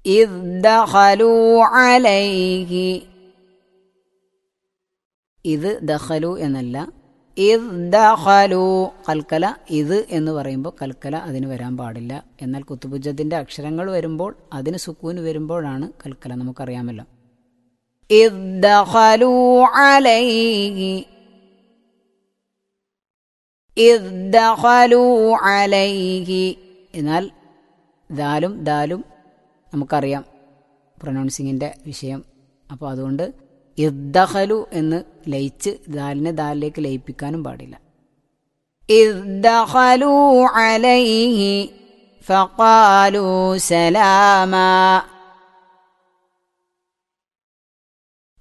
إذ دخلوا عليه ഇത് ദഖലു എന്നല്ല ഇദ് ദഖലു കൽക്കല ഇത് എന്ന് പറയുമ്പോൾ കൽക്കല അതിന് വരാൻ പാടില്ല എന്നാൽ കുത്തുബുജത്തിന്റെ അക്ഷരങ്ങൾ വരുമ്പോൾ അതിന് സുക്കൂന് വരുമ്പോഴാണ് കൽക്കല നമുക്കറിയാമല്ലോ ഇദ് ദഖലു അലൈഹി ഇദ് ദഖലു അലൈഹി എന്നാൽ ദാലും ദാലും നമുക്കറിയാം പ്രൊനൗൺസിങ്ങിൻ്റെ വിഷയം അപ്പോൾ അതുകൊണ്ട് ഇദ്ദഖലു എന്ന് ലയിച്ച് ദാലിനെ ദാലിലേക്ക് ലയിപ്പിക്കാനും പാടില്ല ഇദ്ദഖലു അലൈഹി ഫഖാലു സലാമ